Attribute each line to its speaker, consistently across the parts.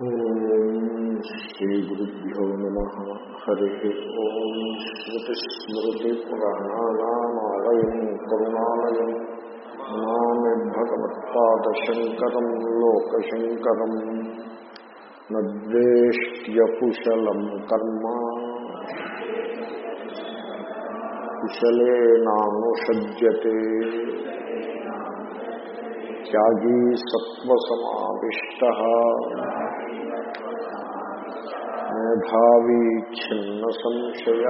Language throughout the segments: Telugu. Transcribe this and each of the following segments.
Speaker 1: ఓం శ్రీ గురుభ్యో నమ హరి ఓం శ్రుతిస్మృతిపురాణానామాలయం కరుణాలయం నమామి భగవత్పాదశంకరం లోకశంకరం నద్వేష్ట్యకుశలం కర్మ కుశలేనానుషజ్యతే త్యాగీ సత్వసమావిష్ట మేధావీ ఛిన్న సంశయ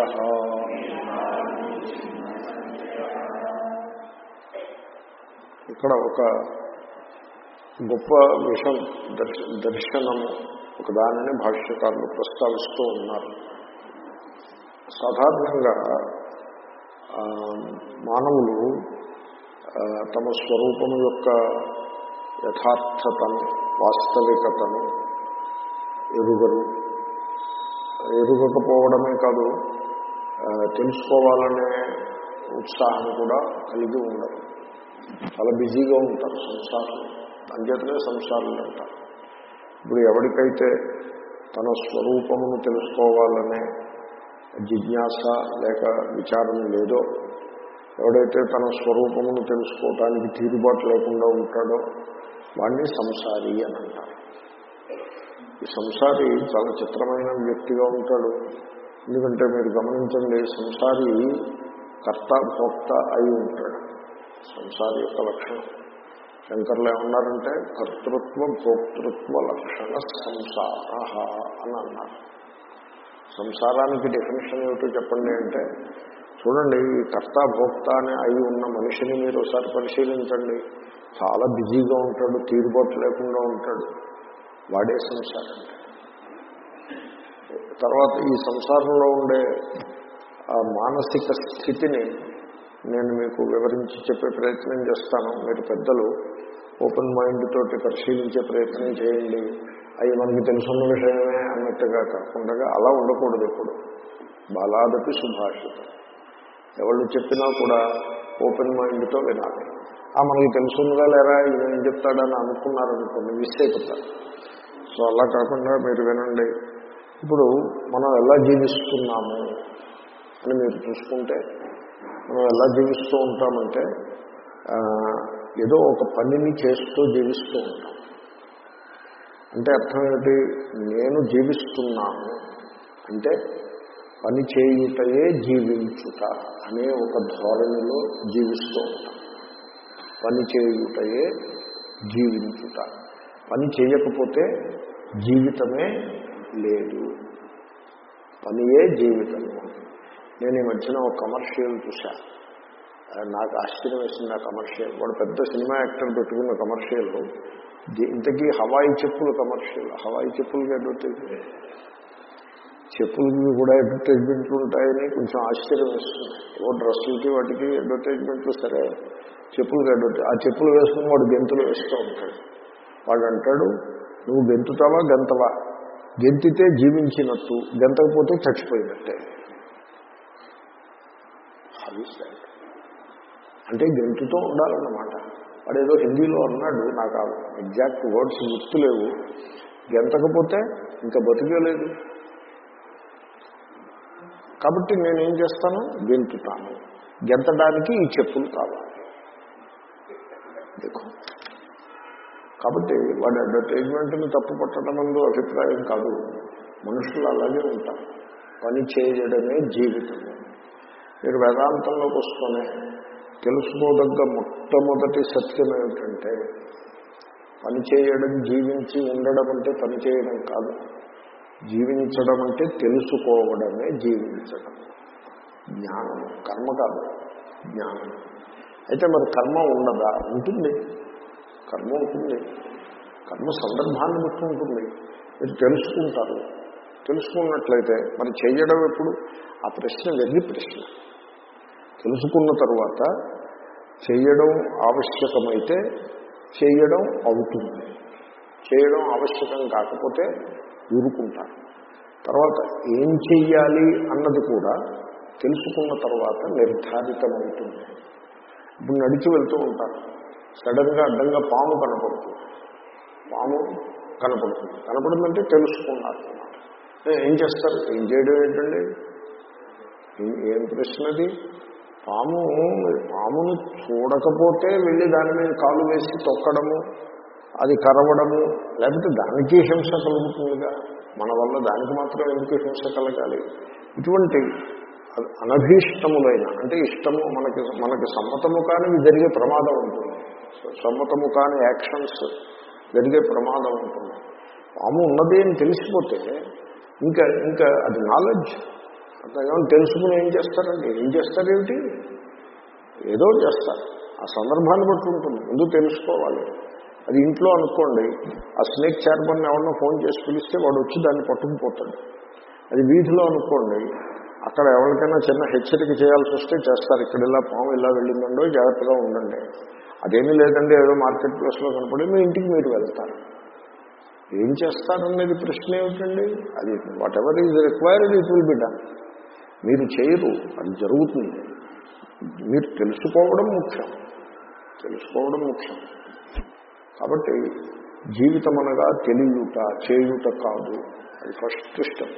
Speaker 1: ఇక్కడ ఒక గొప్ప విషం దర్శ దర్శనము ఒక దానిని భాష్యకారులు ప్రస్తావిస్తూ ఉన్నారు సాధారణంగా ఆ, మానవులు ఆ, తమ స్వరూపము యొక్క యథార్థతను వాస్తవికతను ఎరుగరు ఎరుగకపోవడమే కాదు ఆ, తెలుసుకోవాలనే ఉత్సాహం కూడా కలిగి ఉండరు చాలా బిజీగా ఉంటారు సంసారం అంచేతనే సంసారాలు అంటారు ఇప్పుడు ఎవరికైతే తన స్వరూపమును తెలుసుకోవాలనే జిజ్ఞాస లేక విచారం లేదో ఎవడైతే తన స్వరూపమును తెలుసుకోవటానికి తీరుబాటు లేకుండా ఉంటాడో వాడిని సంసారి అని అంటారు ఈ సంసారి చాలా చిత్రమైన వ్యక్తిగా ఉంటాడు ఎందుకంటే మీరు గమనించండి సంసారి కర్త భోక్త అయి ఉంటాడు సంసారి యొక్క లక్షణం శంకర్లు ఏమన్నారంటే కర్తృత్వ భోక్తృత్వ లక్షణ సంసార అని అన్నారు సంసారానికి డెఫినేషన్ ఏమిటో చెప్పండి అంటే చూడండి ఈ కర్త భోక్త అని అయి ఉన్న మనిషిని మీరు ఒకసారి పరిశీలించండి చాలా బిజీగా ఉంటాడు తీరుబాటు లేకుండా ఉంటాడు వాడే సంసారం తర్వాత ఈ సంసారంలో ఉండే ఆ మానసిక స్థితిని నేను మీకు వివరించి చెప్పే ప్రయత్నం చేస్తాను మీరు పెద్దలు ఓపెన్ మైండ్ తోటి పరిశీలించే ప్రయత్నం చేయండి అవి మనకి తెలుసున్న విషయమే అన్నట్టుగా కాకుండా అలా ఉండకూడదు ఎప్పుడు బాలాదపి సుభాషితం ఎవళ్ళు చెప్పినా కూడా ఓపెన్ మైండ్తో వినాలి ఆ మనకి తెలుసున్నదా లేరా ఈయన ఏం చెప్తాడని అనుకున్నారనుకోండి మిస్ అయిపోతారు సో అలా కాకుండా మీరు వినండి ఇప్పుడు మనం ఎలా జీవిస్తున్నాము అని మీరు చూసుకుంటే మనం ఎలా జీవిస్తూ ఉంటామంటే ఆ, ఏదో ఒక పనిని చేస్తూ జీవిస్తూ ఉంటాం అంటే అర్థం ఏంటి నేను జీవిస్తున్నాను అంటే పని చేయుటయే జీవించుట అనే ఒక ధోరణిలో జీవిస్తూ ఉంటాం పని చేయుటయే జీవించుట పని చేయకపోతే జీవితమే లేదు పనియే జీవితము నేను ఈ మధ్యన ఒక కమర్షియల్ చూశా ఆ, నాకు ఆశ్చర్యం వేసింది ఆ కమర్షియల్ వాడు పెద్ద సినిమా యాక్టర్ పెట్టుకున్న కమర్షియల్ ది- ఇంతకీ హవాయి చెప్పుల కమర్షియల్ హవాయి చెప్పులకి అడ్వర్టైజ్మెంట్ చెప్పులకి కూడా అడ్వర్టైజ్మెంట్లు ఉంటాయని కొంచెం ఆశ్చర్యం వేస్తుంది ఏవో డ్రెస్సులకి వాటికి అడ్వర్టైజ్మెంట్లు సరే చెప్పులకి అడ్వర్టైజ్ ఆ చెప్పులు వేసుకుని వాడు గెంతులు వేస్తూ ఉంటాడు వాడు అంటాడు నువ్వు గెంతుతావా గంతవా గెంతితే జీవించినట్టు గెంతకపోతే చచ్చిపోయినట్టే How is that? అంటే గెంతుతో ఉండాలన్నమాట వాడు ఏదో హిందీలో అన్నాడు నాకు ఆ ఎగ్జాక్ట్ వర్డ్స్ గుర్తులేవు గెంతకపోతే ఇంకా బతికేలేదు కాబట్టి నేనేం చేస్తాను గెంతుతాను గెంతడానికి ఈ చెప్పులు కావాలి देखो. కాబట్టి వాడి అడ్వర్టైజ్మెంట్ని తప్పు పట్టడం అందు అభిప్రాయం కాదు మనుషులు అలాగే ఉంటారు పని చేయడమే జీవితము మీరు వేదాంతంలోకి వస్తూనే తెలుసుకోదగ్గ మొట్టమొదటి సత్యం ఏమిటంటే పని చేయడం జీవించి ఉండడం అంటే పని చేయడం కాదు జీవించడం అంటే తెలుసుకోవడమే జీవించడం జ్ఞానము కర్మ కాదు జ్ఞానం అయితే మరి కర్మ ఉండదా ఉంటుంది కర్మ ఉంటుంది కర్మ సందర్భాన్ని బట్టి ఉంటుంది మీరు తెలుసుకుంటారు తెలుసుకున్నట్లయితే మరి చేయడం ఎప్పుడు ఆ ప్రశ్న వెళ్ళి ప్రశ్న తెలుసుకున్న తర్వాత చేయడం ఆవశ్యకమైతే చేయడం అవుతుంది చేయడం ఆవశ్యకం కాకపోతే ఊరుకుంటారు తర్వాత ఏం చెయ్యాలి అన్నది కూడా తెలుసుకున్న తర్వాత నిర్ధారితమవుతుంది ఇప్పుడు నడిచి వెళ్తూ ఉంటారు సడన్గా అడ్డంగా పాము కనపడుతుంది పాము కనపడుతుంది కనపడుతుందంటే తెలుసుకున్నారు అన్నమాట ఏ, ఏం చేస్తారు ఏం చేయడం ఏంటండి ఏం- ఏం ప్రశ్న అది పాము పామును చూడకపోతే వెళ్ళి దాని మీద కాలు వేసి తొక్కడము అది కరవడము లేకపోతే దానికి హింస కలుగుతుందిగా మన వల్ల దానికి మాత్రం ఎందుకు హింస కలగాలి ఇటువంటి అనభీష్టములైన అంటే ఇష్టము మనకి మనకి సమ్మతము కాని జరిగే ప్రమాదం ఉంటుంది సమ్మతము కాని యాక్షన్స్ జరిగే ప్రమాదం ఉంటుంది పాము ఉన్నది అని తెలిసిపోతే ఇంకా ఇంకా అది నాలెడ్జ్ అంతేగాని తెలుసుకుని ఏం చేస్తారండి ఏం చేస్తారేమిటి ఏదో చేస్తారు ఆ సందర్భాన్ని బట్టి ఉంటుంది ముందు తెలుసుకోవాలి అది ఇంట్లో అనుకోండి ఆ స్నేక్ చైర్మన్ ఎవరినో ఫోన్ చేసి పిలిస్తే వాడు వచ్చి దాన్ని పట్టుకుపోతాడు అది వీధిలో అనుకోండి అక్కడ ఎవరికైనా చిన్న హెచ్చరిక చేయాల్సి వస్తే చేస్తారు ఇక్కడ ఇలా పాము ఇలా వెళ్ళిందండో జాగ్రత్తగా ఉండండి అదేమీ లేదండి ఏదో మార్కెట్ ప్లేస్లో కనపడి మీ ఇంటికి మీరు వెళ్తారు ఏం చేస్తారనేది ప్రశ్న ఏమిటండి అది whatever is required it will be done మీరు చేయరు అది జరుగుతుంది మీరు తెలుసుకోవడం ముఖ్యం తెలుసుకోవడం ముఖ్యం కాబట్టి జీవితం అనగా తెలియట చేయుట కాదు అది first step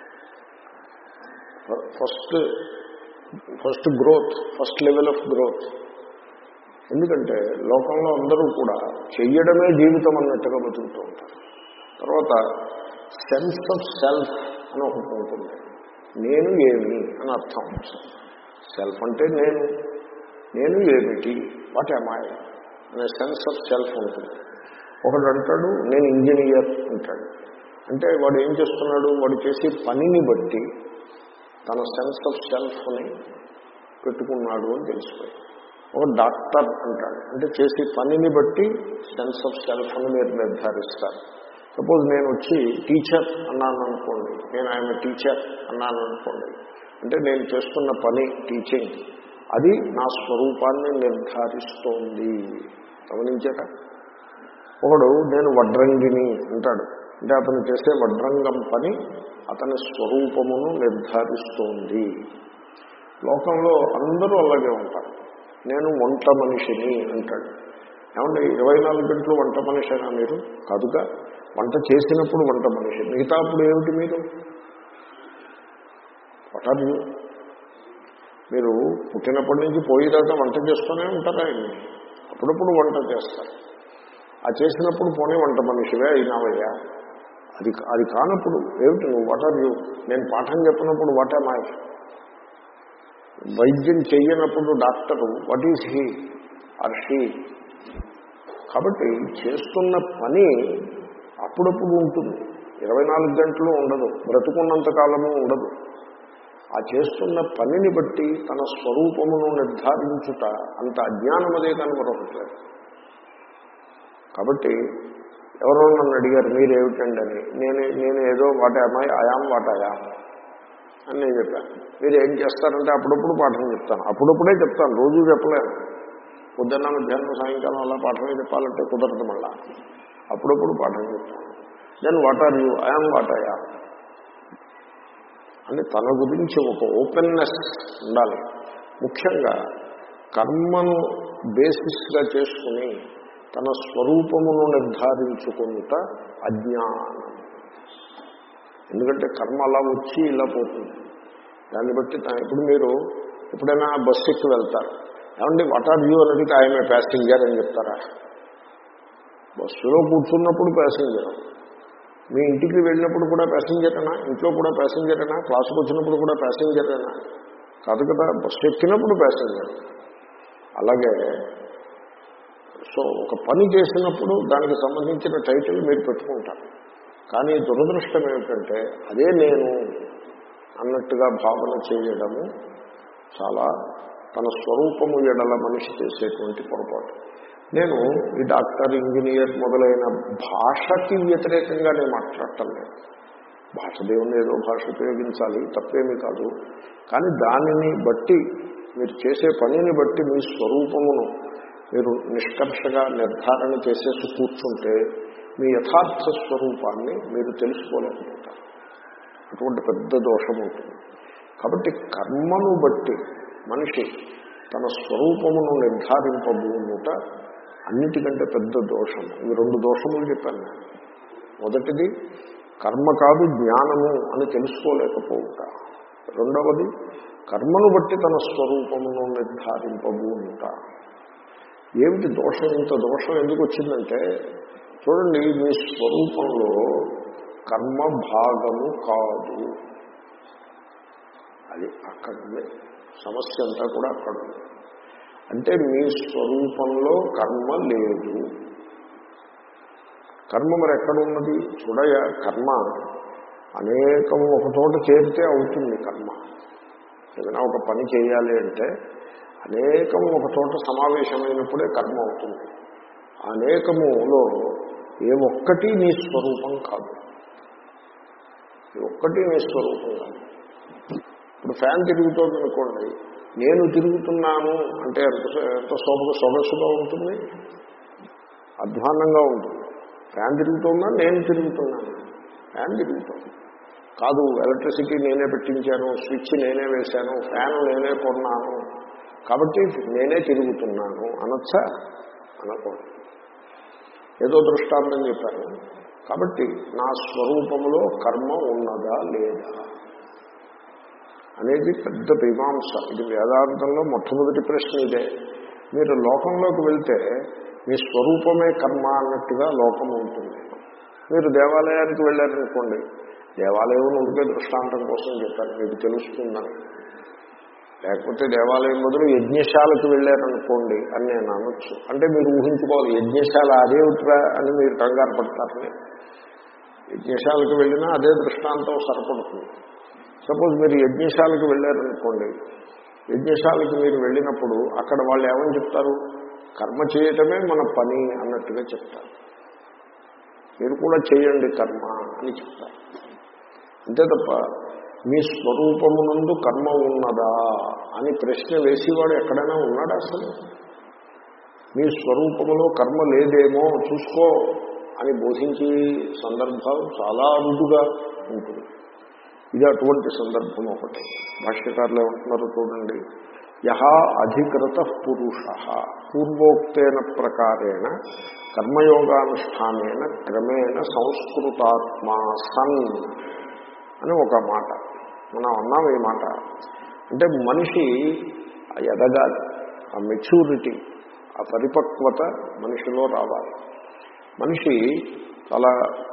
Speaker 1: first first growth first level of growth ఎందుకంటే లోకంలో అందరూ కూడా చెయ్యడమే జీవితం అన్నట్టుగా బతుకుతూ ఉంటారు తర్వాత సెన్స్ ఆఫ్ సెల్ఫ్ అని ఒకటి ఉంటుంది నేను ఏమి అని అర్థం సెల్ఫ్ అంటే నేను నేను ఏమిటి వాట్ ఎమాయ్ అనే సెన్స్ ఆఫ్ సెల్ఫ్ ఉంటుంది ఒకడు అంటాడు నేను ఇంజనీర్ అంటాడు అంటే వాడు ఏం చేస్తున్నాడు వాడు చేసే పనిని బట్టి తన సెన్స్ ఆఫ్ సెల్ఫ్ని పెట్టుకున్నాడు అని తెలిసిపోయింది ఒక డాక్టర్ అంటాడు అంటే చేసే పనిని బట్టి సెన్స్ ఆఫ్ సెల్ఫ్ని మీరు నిర్ధారిస్తారు సపోజ్ నేను వచ్చి టీచర్ అన్నాను అనుకోండి నేను ఆయన టీచర్ అన్నాను అనుకోండి అంటే నేను చేస్తున్న పని టీచింగ్ అది నా స్వరూపాన్ని నిర్ధారిస్తోంది గమనించారా ఒకడు నేను వడ్రంగిని అంటాడు అంటే అతను చేసే వడ్రంగం పని అతని స్వరూపమును నిర్ధారిస్తోంది లోకంలో అందరూ అలాగే ఉంటారు నేను వంట మనిషిని అంటాడు ఏమంటే ఇరవై నాలుగు గంటలు వంట మనిషినా మీరు కాదుగా వంట చేసినప్పుడు వంట మనిషి మిగతా అప్పుడు ఏమిటి మీరు వాట్ ఆర్ యూ మీరు పుట్టినప్పటి నుంచి పోయేదాకా వంట చేస్తూనే ఉంటారా ఇన్ని అప్పుడప్పుడు వంట చేస్తారు ఆ చేసినప్పుడు పోనీ వంట మనిషివే అయినావయ్యా అది అది కానప్పుడు ఏమిటి నువ్వు వాట్ ఆర్ యూ నేను పాఠం చెప్పినప్పుడు వాట్ ఆర్ మై వైద్యం చెయ్యనప్పుడు doctor what is he or she కాబట్టి చేస్తున్న పని అప్పుడప్పుడు ఉంటుంది ఇరవై నాలుగు గంటలు ఉండదు బ్రతుకున్నంత కాలము ఉండదు ఆ చేస్తున్న పనిని బట్టి తన స్వరూపమును నిర్ధారించుట అంత అజ్ఞానం అదే కానీ మరొకట్లేదు కాబట్టి ఎవరో నన్ను అడిగారు మీరేమిటండి అని నేను నేను ఏదో వాటి అమ్మాయి అయాం వాటాయా అని నేను చెప్పాను మీరు ఏం చేస్తారంటే అప్పుడప్పుడు పాఠం చెప్తాను అప్పుడప్పుడే చెప్తాను రోజు చెప్పలేను పొద్దున్న మధ్యాహ్నం సాయంకాలం అలా పాఠమే చెప్పాలంటే కుదరదు మళ్ళా అప్పుడప్పుడు పాఠం చెప్తాను then what are you I'm what అయా అని తన గురించి ఒక ఓపెన్నెస్ ఉండాలి ముఖ్యంగా కర్మను బేసిస్గా చేసుకుని తన స్వరూపమును నిర్ధారించుకుంట అజ్ఞానం ఎందుకంటే కర్మ అలా వచ్చి ఇలా పోతుంది దాన్ని బట్టి తా- ఇప్పుడు మీరు ఎప్పుడైనా బస్సు ఎక్కి వెళ్తారు ఏమండి వాట్ ఆర్ యూ అని అడిగితే ఆయనే ప్యాసింజర్ అని చెప్తారా బస్సులో కూర్చున్నప్పుడు ప్యాసింజర్ మీ ఇంటికి వెళ్ళినప్పుడు కూడా ప్యాసింజరేనా ఇంట్లో కూడా ప్యాసింజరేనా క్లాసుకు వచ్చినప్పుడు కూడా ప్యాసింజరేనా కాదు కదా బస్సు ఎక్కినప్పుడు ప్యాసింజర్ అలాగే సో ఒక పని చేసినప్పుడు దానికి సంబంధించిన టైటిల్ మీరు పెట్టుకుంటారు కానీ దురదృష్టం ఏమిటంటే అదే నేను అన్నట్టుగా భావన చేయడము చాలా తన స్వరూపము ఎడల మనిషి చేసేటువంటి పొరపాటు నేను ఈ డాక్టర్ ఇంజనీర్ మొదలైన భాషకి వ్యతిరేకంగా నేను మాట్లాడటం లేదు భాష దేవుని ఏదో భాష ఉపయోగించాలి తప్పేమీ కాదు కానీ దానిని బట్టి మీరు చేసే పనిని బట్టి మీ స్వరూపమును మీరు నిష్కర్షగా నిర్ధారణ చేసేసి కూర్చుంటే మీ యథార్థ స్వరూపాన్ని మీరు తెలుసుకోలేకపోతారు అటువంటి పెద్ద దోషం ఉంటుంది కాబట్టి కర్మను బట్టి మనిషి తన స్వరూపమును నిర్ధారింపబోనుట అన్నిటికంటే పెద్ద దోషం ఇవి రెండు దోషములు చెప్పాను నేను మొదటిది కర్మ కాదు జ్ఞానము అని తెలుసుకోలేకపోవుట రెండవది కర్మను బట్టి తన స్వరూపమును నిర్ధారింపబూనుట ఏమిటి దోషం ఇంత దోషం ఎందుకు వచ్చిందంటే చూడండి మీ స్వరూపంలో కర్మ భాగము కాదు అది అక్కడ ఉంది సమస్య అంతా కూడా అక్కడ ఉంది అంటే మీ స్వరూపంలో కర్మ లేదు కర్మ మరి ఎక్కడ ఉన్నది చూడయ కర్మ అనేకం ఒక చోట చేరితే అవుతుంది కర్మ ఏదైనా ఒక పని చేయాలి అంటే అనేకం ఒక చోట సమావేశమైనప్పుడే కర్మ అవుతుంది అనేకములో ఏ ఒక్కటి నీ స్వరూపం కాదు ఏ ఒక్కటి నీ స్వరూపం కాదు ఇప్పుడు ఫ్యాన్ తిరుగుతోంది అనుకోండి నేను తిరుగుతున్నాను అంటే ఎంత ఎంత సొగ సొగసుగా ఉంటుంది అధ్వాన్నంగా ఉంటుంది ఫ్యాన్ తిరుగుతుందా నేను తిరుగుతున్నాను ఫ్యాన్ తిరుగుతుంది కాదు ఎలక్ట్రిసిటీ నేనే పెట్టించాను స్విచ్ నేనే వేశాను ఫ్యాన్ నేనే కొన్నాను కాబట్టి నేనే తిరుగుతున్నాను అనొచ్చా అనకూడదు ఏదో దృష్టాంతం చెప్పాను కాబట్టి నా స్వరూపంలో కర్మ ఉన్నదా లేదా అనేది పెద్ద మీమాంస ఇది వేదాంతంలో మొట్టమొదటి ప్రశ్న ఇదే మీరు లోకంలోకి వెళ్తే మీ స్వరూపమే కర్మ అన్నట్టుగా లోకం ఉంటుంది మీరు దేవాలయానికి వెళ్ళారనుకోండి దేవాలయం ఉంటే దృష్టాంతం కోసం చెప్పాను మీకు తెలుస్తుందని లేకపోతే దేవాలయం బదులు యజ్ఞశాలకు వెళ్ళారనుకోండి అని నేను అనొచ్చు అంటే మీరు ఊహించుకోవాలి యజ్ఞశాల అదే ఉత్తరా అని మీరు కంగారు పడతారని యజ్ఞశాలకు వెళ్ళినా అదే దృష్టాంతం సరిపడుతుంది సపోజ్ మీరు యజ్ఞశాలకు వెళ్ళారనుకోండి యజ్ఞశాలకు మీరు వెళ్ళినప్పుడు అక్కడ వాళ్ళు ఏమని చెప్తారు కర్మ చేయటమే మన పని అన్నట్టుగా చెప్తారు మీరు కూడా చేయండి కర్మ అని చెప్తారు అంతే తప్ప మీ స్వరూపమునందు కర్మ ఉన్నదా అని ప్రశ్న వేసేవాడు ఎక్కడైనా ఉన్నాడా అసలు మీ స్వరూపములో కర్మ లేదేమో చూసుకో అని బోధించే సందర్భాలు చాలా అరుదుగా ఉంటుంది ఇది అటువంటి సందర్భం ఒకటి భాష్యకారులు ఏమంటున్నారు చూడండి యహ అధికృత పురుష పూర్వోక్తేన ప్రకారేణ కర్మయోగానుష్ఠానేన క్రమేణ సంస్కృతాత్మా సన్ అని ఒక మాట మనం అన్నాం ఈ మాట అంటే మనిషి ఎదగాలి ఆ మెచ్యూరిటీ ఆ పరిపక్వత మనిషిలో రావాలి మనిషి చాలా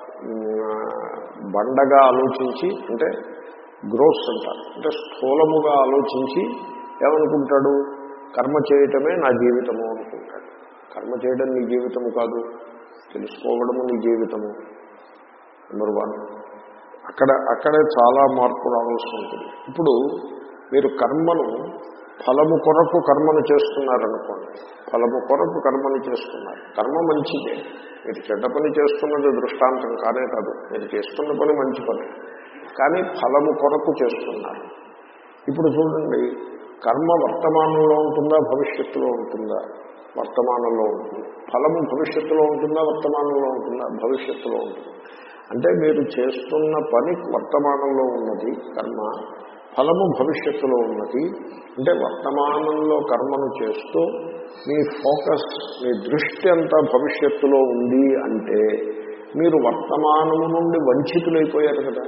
Speaker 1: బండగా ఆలోచించి అంటే గ్రోస్ అంటారు అంటే స్థూలముగా ఆలోచించి ఏమనుకుంటాడు కర్మ చేయటమే నా జీవితము అనుకుంటాడు కర్మ చేయడం నీ జీవితము కాదు తెలుసుకోవడము నీ జీవితము నెంబర్ వన్ అక్కడ అక్కడే చాలా మార్పు రావాల్సి ఉంటుంది ఇప్పుడు మీరు కర్మను ఫలము కొరకు కర్మను చేస్తున్నారనుకోండి ఫలము కొరకు కర్మను చేస్తున్నారు కర్మ మంచిదే మీరు చెడ్డ పని చేస్తున్నది దృష్టాంతం కానే కాదు మీరు చేస్తున్న పని మంచి పని కానీ ఫలము కొరకు చేస్తున్నారు ఇప్పుడు చూడండి కర్మ వర్తమానంలో ఉంటుందా భవిష్యత్తులో ఉంటుందా వర్తమానంలో ఉంటుంది ఫలము భవిష్యత్తులో ఉంటుందా వర్తమానంలో ఉంటుందా భవిష్యత్తులో ఉంటుంది అంటే మీరు చేస్తున్న పని వర్తమానంలో ఉన్నది కర్మ ఫలము భవిష్యత్తులో ఉన్నది అంటే వర్తమానంలో కర్మను చేస్తూ మీ ఫోకస్ మీ దృష్టి అంతా భవిష్యత్తులో ఉంది అంటే మీరు వర్తమానము నుండి వంచితులైపోయారు కదా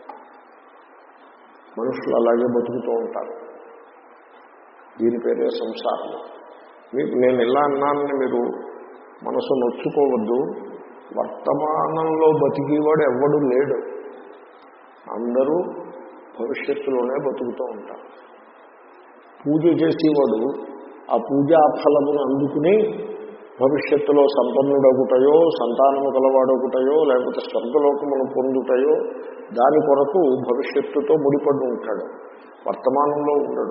Speaker 1: మనుషులు అలాగే బతుకుతూ ఉంటారు దీని పేరే సంసారం మీకు నేను ఇలా అన్నానని మీరు మనసు నొచ్చుకోవద్దు వర్తమానంలో బతికేవాడు ఎవ్వడు లేడు అందరూ భవిష్యత్తులోనే బతుకుతూ ఉంటారు పూజ చేసేవాడు ఆ పూజా ఫలమును అందుకుని భవిష్యత్తులో సంపన్నుడొకటయో సంతానము కలవాడొకటయో లేకపోతే స్వర్గలోకమును పొందుటయో దాని కొరకు భవిష్యత్తుతో ముడిపడి ఉంటాడు వర్తమానంలో ఉండడు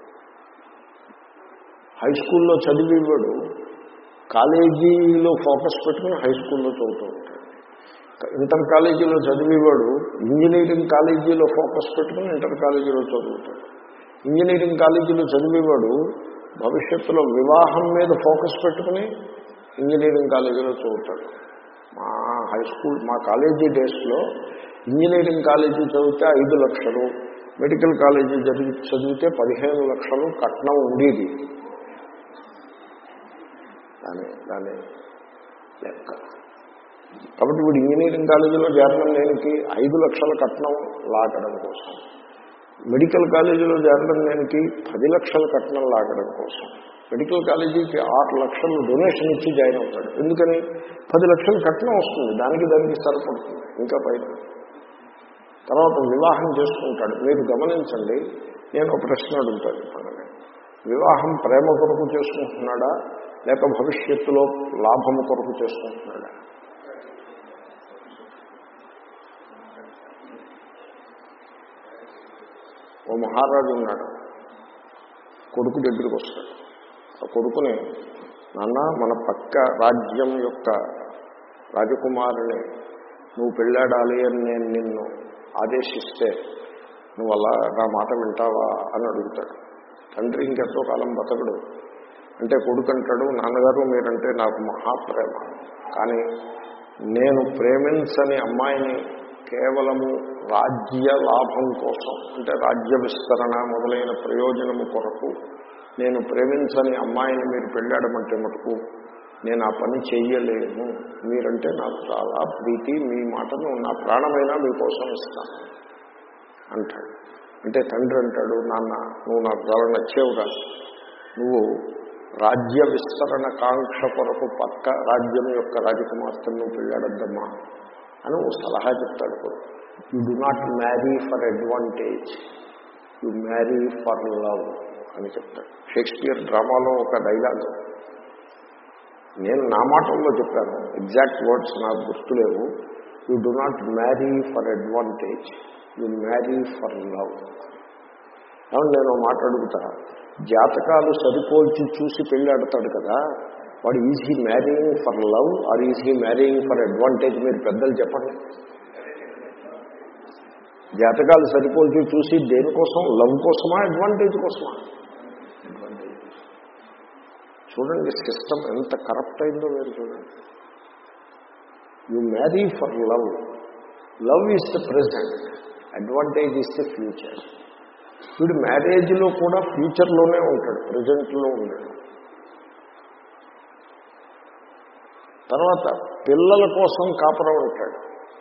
Speaker 1: హై స్కూల్లో చదివేవాడు కాలేజీలో ఫోకస్ పెట్టుకుని హై స్కూల్లో చదువుతూ ఉంటాడు ఇంటర్ కాలేజీలో చదివేవాడు ఇంజనీరింగ్ కాలేజీలో ఫోకస్ పెట్టుకుని ఇంటర్ కాలేజీలో చదువుతాడు ఇంజనీరింగ్ కాలేజీలో చదివేవాడు భవిష్యత్తులో వివాహం మీద ఫోకస్ పెట్టుకుని ఇంజనీరింగ్ కాలేజీలో చదువుతాడు మా హై స్కూల్ మా కాలేజీ డేస్లో ఇంజనీరింగ్ కాలేజీ చదివితే ఐదు లక్షలు మెడికల్ కాలేజీ చదివి చదివితే పదిహేను లక్షలు కట్నం ఉండేది దాని దాని లెక్క కాబట్టి వీడు ఇంజనీరింగ్ కాలేజీలో చేరడం దేనికి ఐదు లక్షల కట్నం లాగడం కోసం మెడికల్ కాలేజీలో చేరడం దేనికి పది లక్షల కట్నం లాగడం కోసం మెడికల్ కాలేజీకి ఆరు లక్షలు డొనేషన్ ఇచ్చి జాయిన్ అవుతాడు ఎందుకని పది లక్షల కట్నం వస్తుంది దానికి దానికి సరిపడుతుంది ఇంకా పైన తర్వాత వివాహం చేసుకుంటాడు మీరు గమనించండి నేను ఒక ప్రశ్న అడుగుతాను ఇప్పుడు వివాహం ప్రేమ కొరకు చేసుకుంటున్నాడా లేక భవిష్యత్తులో లాభము కొరకు చేసుకుంటున్నాడా ఓ మహారాజు ఉన్నాడు కొడుకు దగ్గరికి వస్తాడు ఆ కొడుకుని నాన్న మన పక్క రాజ్యం యొక్క రాజకుమారుని నువ్వు పెళ్ళాడాలి అని నేను నిన్ను ఆదేశిస్తే నువ్వు అలా నా మాట వింటావా అని అడుగుతాడు తండ్రి ఇంకెంతో కాలం బతకడు అంటే కొడుకు అంటాడు నాన్నగారు మీరంటే నాకు మహాప్రేమ కానీ నేను ప్రేమించని అమ్మాయిని కేవలము రాజ్య లాభం కోసం అంటే రాజ్య విస్తరణ మొదలైన ప్రయోజనము కొరకు నేను ప్రేమించని అమ్మాయిని మీరు పెళ్ళాడమంటే మటుకు నేను ఆ పని చెయ్యలేను మీరంటే నాకు చాలా ప్రీతి మీ మాటను నా ప్రాణమైనా మీకోసం ఇస్తాను అంటాడు అంటే తండ్రి అంటాడు నాన్న నువ్వు నాకు చాలా నచ్చేవుగా నువ్వు రాజ్య విస్తరణ కాంక్ష కొరకు పక్క రాజ్యం యొక్క రాజకుమార్తెను నువ్వు పెళ్ళాడద్దమ్మా అని ఓ సలహా చెప్తాడు you do not marry for advantage you marry for love అని చెప్తాడు షేక్స్పియర్ డ్రామాలో ఒక డైలాగ్ నేను నా మాటల్లో చెప్పాను ఎగ్జాక్ట్ వర్డ్స్ నాకు గుర్తులేవు you do not marry for advantage you marry for love ఏమన్నా నేను మాట అడుగుతా జాతకాలు సరిపోల్చి చూసి పెళ్ళాడతాడు కదా వాడు is he marrying for love or is he marrying for advantage మీరు పెద్దలు చెప్పండి జాతకాలు సరిపోల్చి చూసి దేనికోసం లవ్ కోసమా అడ్వాంటేజ్ కోసమా చూడండి సిస్టమ్ ఎంత కరప్ట్ అయిందో మీరు చూడండి you marry for love love is the present advantage is the future వీడు మ్యారేజ్లో కూడా ఫ్యూచర్లోనే ఉంటాడు ప్రజెంట్లో ఉంటాడు తర్వాత పిల్లల కోసం కాపురం ఉంటాడు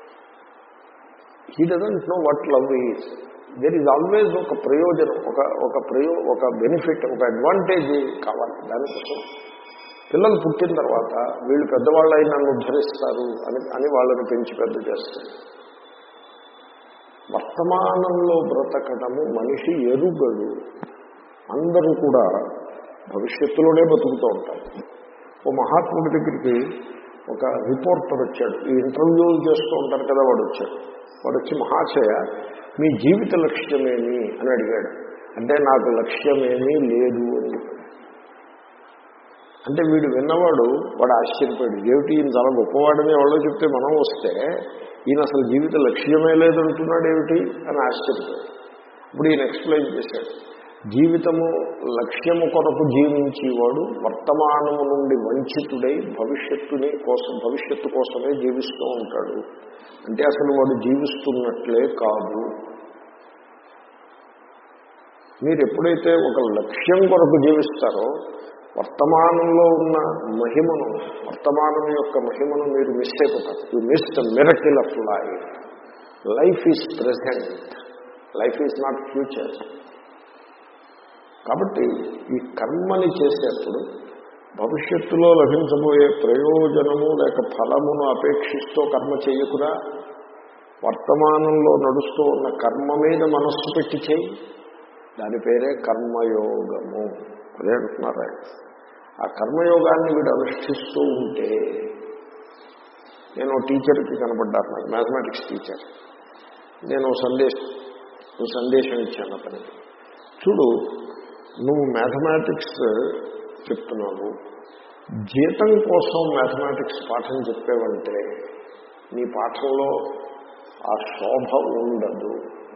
Speaker 1: he doesn't know what love is there is always ఒక ప్రయోజనం ఒక ఒక ప్రయో ఒక బెనిఫిట్ ఒక అడ్వాంటేజ్ కావాలి దానికోసం పిల్లలు పుట్టిన తర్వాత వీళ్ళు పెద్దవాళ్ళు అయి నన్ను ఉద్ధరిస్తారు అని అని వాళ్ళని పెంచి పెద్ద చేస్తారు వర్తమానంలో బ్రతకడము మనిషి ఎరుగడు అందరూ కూడా భవిష్యత్తులోనే బతుకుతూ ఉంటారు ఓ మహాత్ముడి దగ్గరికి ఒక రిపోర్టర్ వచ్చాడు ఈ ఇంటర్వ్యూలు చేస్తూ ఉంటారు కదా వాడు వచ్చాడు వాడు వచ్చి మహాశయ మీ జీవిత లక్ష్యమేమి అని అడిగాడు అంటే నాకు లక్ష్యమేమీ లేదు అని చెప్పాడు అంటే వీడు విన్నవాడు వాడు ఆశ్చర్యపోయాడు ఏమిటి ఈయన చాలా గొప్పవాడని ఎవరో చెప్తే మనం వస్తే ఈయన అసలు జీవిత లక్ష్యమే లేదంటున్నాడు ఏమిటి అని ఆశ్చర్యపోయాడు ఇప్పుడు ఈయన ఎక్స్ప్లెయిన్ చేశాడు జీవితము లక్ష్యము కొరకు జీవించేవాడు వర్తమానము నుండి వంచితుడై భవిష్యత్తుని కోసం భవిష్యత్తు కోసమే జీవిస్తూ ఉంటాడు అంటే అసలు వాడు జీవిస్తున్నట్లే కాదు మీరు ఎప్పుడైతే ఒక లక్ష్యం కొరకు జీవిస్తారో వర్తమానంలో ఉన్న మహిమను వర్తమానం యొక్క మహిమను మీరు మిస్ అయిపోతారు you miss the miracle of life life is present life is not future కాబట్టి ఈ కర్మని చేసేప్పుడు భవిష్యత్తులో లభించబోయే ప్రయోజనము లేక ఫలమును అపేక్షిస్తూ కర్మ చేయకురా వర్తమానంలో నడుస్తూ ఉన్న కర్మ మీద మనస్సు పెట్టి చేయి దాని పేరే కర్మయోగము అదే అంటున్నారు ఆయన ఆ కర్మయోగాన్ని వీడు అనుష్ఠిస్తూ ఉంటే నేను టీచర్కి కనబడ్డాను నాకు మ్యాథమెటిక్స్ టీచర్ నేను సందేశం నువ్వు సందేశం ఇచ్చాను అతనికి చూడు నువ్వు మ్యాథమెటిక్స్ చెప్తున్నావు జీతం కోసం మ్యాథమెటిక్స్ పాఠం చెప్పేవంటే నీ పాఠంలో ఆ శోభ ఉండదు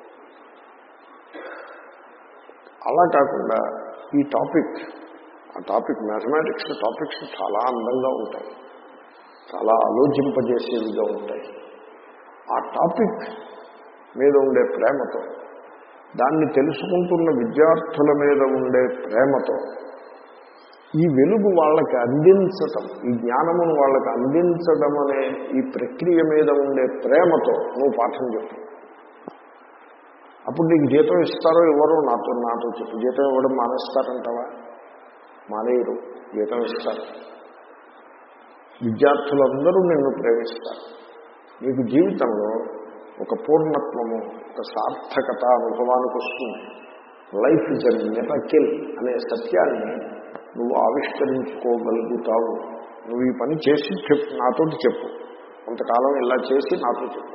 Speaker 1: అలా కాకుండా ఈ టాపిక్ ఆ టాపిక్ మ్యాథమెటిక్స్ టాపిక్స్ చాలా అందంగా ఉంటాయి చాలా ఆలోచింపజేసేవిగా ఉంటాయి ఆ టాపిక్ మీద ఉండే ప్రేమతో దాన్ని తెలుసుకుంటున్న విద్యార్థుల మీద ఉండే ప్రేమతో ఈ వెలుగు వాళ్ళకి అందించటం ఈ జ్ఞానమును వాళ్ళకి అందించడం అనే ఈ ప్రక్రియ మీద ఉండే ప్రేమతో నువ్వు పాఠం చెప్పు అప్పుడు నీకు జీతం ఇస్తారో ఎవరో నాతో నాతో చెప్పు జీతం ఇవ్వడం మానేస్తారంటావా మానేయరు జీతం ఇస్తారు విద్యార్థులందరూ నిన్ను ప్రేమిస్తారు నీకు జీవితంలో ఒక పూర్ణత్వము ఒక సార్థకత అనుభవానికి వస్తుంది లైఫ్ ఇస్ ఎ మిరకిల్ అనే సత్యాన్ని నువ్వు ఆవిష్కరించుకోగలుగుతావు నువ్వు ఈ పని చేసి చెప్పు నాతోటి చెప్పు కొంతకాలం ఇలా చేసి నాతో చెప్పు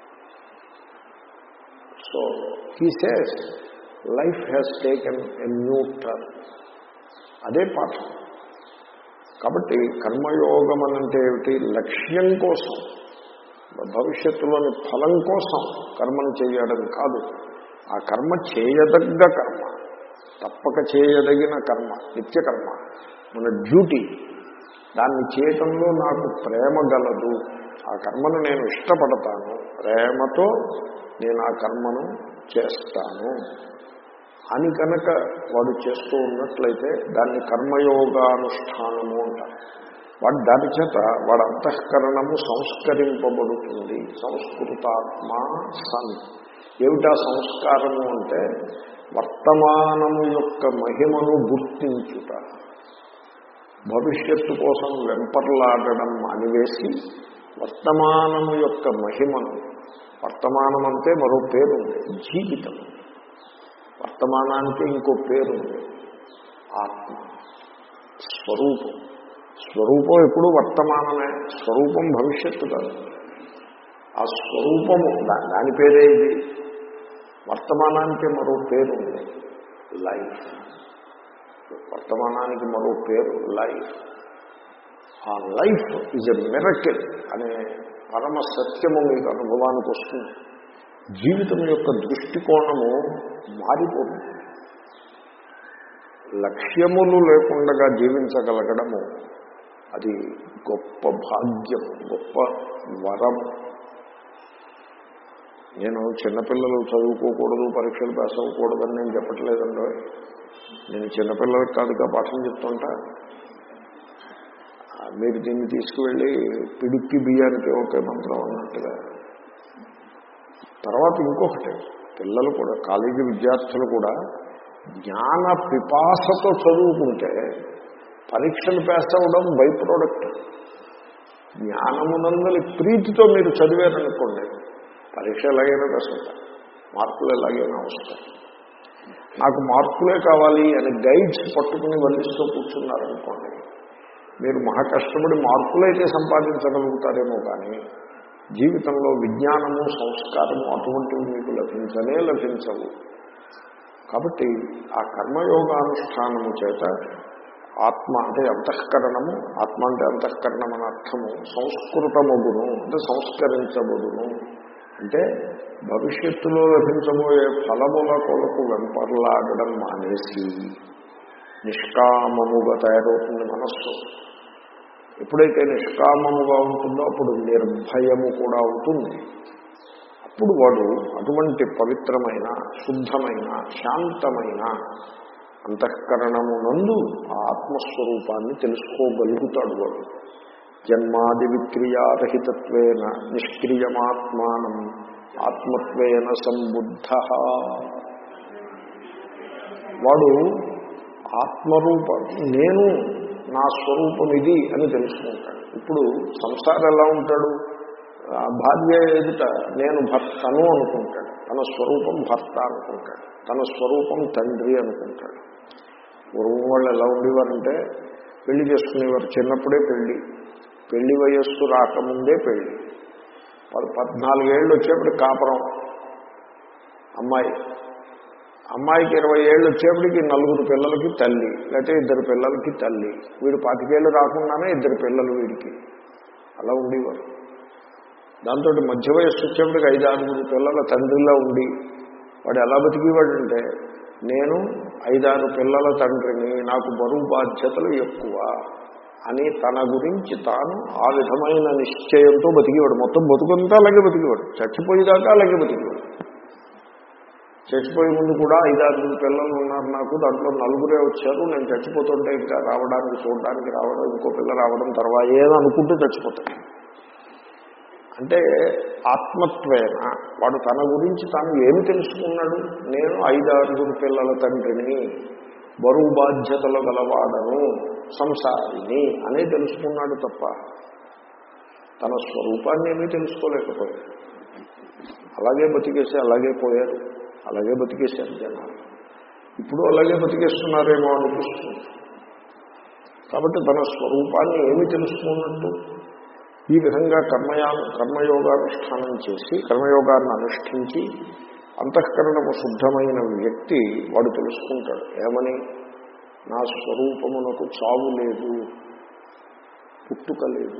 Speaker 1: so he says life has taken a new turn అదే పాఠం కాబట్టి కర్మయోగం అనంటే ఏమిటి లక్ష్యం కోసం భవిష్యత్తులోని ఫలం కోసం కర్మను చేయడం కాదు ఆ కర్మ చేయదగ్గ కర్మ తప్పక చేయదగిన కర్మ నిత్యకర్మ మన డ్యూటీ దాన్ని చేయటంలో నాకు ప్రేమ గలదు ఆ కర్మను నేను ఇష్టపడతాను ప్రేమతో నేను ఆ కర్మను చేస్తాను అని కనుక వాడు చేస్తూ ఉన్నట్లయితే దాన్ని కర్మయోగానుష్ఠానము అంటారు వాడు దాని చేత వాడు అంతఃకరణము సంస్కరింపబడుతుంది సంస్కృతాత్మ సన్ ఏమిటా సంస్కారము అంటే వర్తమానము యొక్క మహిమను గుర్తించుట భవిష్యత్తు కోసం వెంపర్లాడడం మానివేసి వర్తమానము యొక్క మహిమను వర్తమానం అంటే మరో పేరు ఉంది జీవితం వర్తమానానికి ఇంకో పేరు ఉంది ఆత్మ స్వరూపం స్వరూపం ఎప్పుడు వర్తమానమే స్వరూపం భవిష్యత్తు కాదు ఆ స్వరూపము దా- దాని పేరే ఇది వర్తమానానికి మరో పేరు ఉంది లైఫ్ వర్తమానానికి మరో పేరు లైఫ్ ఆ లైఫ్ ఈజ్ ఎ మెరకిల్ అనే పరమ సత్యము మీకు అనుభవానికి వస్తుంది జీవితం యొక్క దృష్టికోణము మారిపోతుంది లక్ష్యములు లేకుండా జీవించగలగడము అది గొప్ప భాగ్యం గొప్ప వరం నేను చిన్నపిల్లలు చదువుకోకూడదు పరీక్షలు పాస్ అవ్వకూడదని నేను చెప్పట్లేదండి నేను చిన్నపిల్లలకు కాదుగా పాఠం చెప్తుంటా ఆ, మీరు దీన్ని తీసుకువెళ్ళి పిడుక్కి బియ్యానికి ఒకే మంత్రం అన్నట్టుగా తర్వాత ఇంకొకటి పిల్లలు కూడా కాలేజీ విద్యార్థులు కూడా జ్ఞాన పిపాసతో చదువుకుంటే పరీక్షలు పాస్ అవ్వడం బై ప్రోడక్ట్ జ్ఞానమునందలి ప్రీతితో మీరు చదివారనుకోండి పరీక్ష ఎలాగైనా పాస్ అవుతారు మార్కులు ఎలాగైనా వస్తాయి నాకు మార్కులే కావాలి అని గైడ్స్ పట్టుకుని వల్లిస్తూ కూర్చున్నారనుకోండి మీరు మహా కష్టపడి మార్కులైతే సంపాదించగలుగుతారేమో కానీ జీవితంలో విజ్ఞానము సంస్కారము అటువంటివి మీకు లభించనే లభించవు కాబట్టి ఆ కర్మయోగానుష్ఠానము చేత ఆత్మ అంటే అంతఃకరణము ఆత్మ అంటే అంతఃకరణం అని అర్థము సంస్కృతమగును అంటే సంస్కరించబడును అంటే భవిష్యత్తులో లభించబోయే ఫలముల కొరకు వెంపర్లాడడం మానేసి నిష్కామముగా తయారవుతుంది మనస్సు ఎప్పుడైతే నిష్కామముగా ఉంటుందో అప్పుడు నిర్భయము కూడా అవుతుంది అప్పుడు వాడు అటువంటి పవిత్రమైన శుద్ధమైన శాంతమైన అంతఃకరణమునందు ఆ ఆత్మస్వరూపాన్ని తెలుసుకోగలుగుతాడు వాడు జన్మాది విక్రియారహితత్వేన నిష్క్రియమాత్మానం ఆత్మత్వేన సంబుద్ధ వాడు ఆత్మరూపం నేను నా స్వరూపం ఇది అని తెలుసుకుంటాడు ఇప్పుడు సంసారం ఎలా ఉంటాడు ఆ భార్య ఎదుట నేను భర్తను అనుకుంటాడు తన స్వరూపం భర్త అనుకుంటాడు తన స్వరూపం తండ్రి అనుకుంటాడు పూర్వం వాళ్ళు ఎలా ఉండేవారంటే పెళ్లి చేసుకునేవారు చిన్నప్పుడే పెళ్లి పెళ్లి వయస్సు రాకముందే పెళ్లి పద్ పద్నాలుగేళ్ళు వచ్చేప్పుడు కాపురం అమ్మాయి అమ్మాయికి ఇరవై ఏళ్ళు వచ్చేప్పటికి నలుగురు పిల్లలకి తల్లి లేకపోతే ఇద్దరు పిల్లలకి తల్లి వీడు పాతికేళ్ళు రాకుండానే ఇద్దరు పిల్లలు వీడికి అలా ఉండేవారు దాంతో మధ్య వయస్సు వచ్చేప్పటికి ఐదు ఆరుగురు పిల్లల తండ్రిలా ఉండి వాడు ఎలా బతికేవాడంటే నేను ఐదారు పిల్లల తండ్రిని నాకు బరువు బాధ్యతలు ఎక్కువ అని తన గురించి తాను ఆ విధమైన నిశ్చయంతో బతికేవాడు మొత్తం బతుకంతా అలాగే బతికేవాడు చచ్చిపోయేదాకా అలాగే బతికేవాడు చచ్చిపోయే ముందు కూడా ఐదారుగురు పిల్లలు ఉన్నారు నాకు దాంట్లో నలుగురే వచ్చారు నేను చచ్చిపోతుంటే ఇంకా రావడానికి చూడడానికి రావడం ఇంకో పిల్ల రావడం తర్వాత ఏదో అనుకుంటూ చచ్చిపోతాడు అంటే ఆత్మత్వేన వాడు తన గురించి తాను ఏమి తెలుసుకున్నాడు నేను ఐదారుగురు పిల్లల తండ్రిని బరువు బాధ్యతలు గలవాడను సంసారిని అనే తెలుసుకున్నాడు తప్ప తన స్వరూపాన్ని ఏమీ తెలుసుకోలేకపోయాడు అలాగే బతికేసి అలాగే పోయారు అలాగే బతికేశారు జనాలు ఇప్పుడు అలాగే బతికేస్తున్నారేమో అనిపిస్తుంది కాబట్టి తన స్వరూపాన్ని ఏమి తెలుసుకున్నట్టు ఈ విధంగా కర్మయా కర్మయోగానుష్ఠానం చేసి కర్మయోగాన్ని అనుష్ఠించి అంతఃకరణము శుద్ధమైన వ్యక్తి వాడు తెలుసుకుంటాడు ఏమని నా స్వరూపమునకు చావు లేదు పుట్టుక లేదు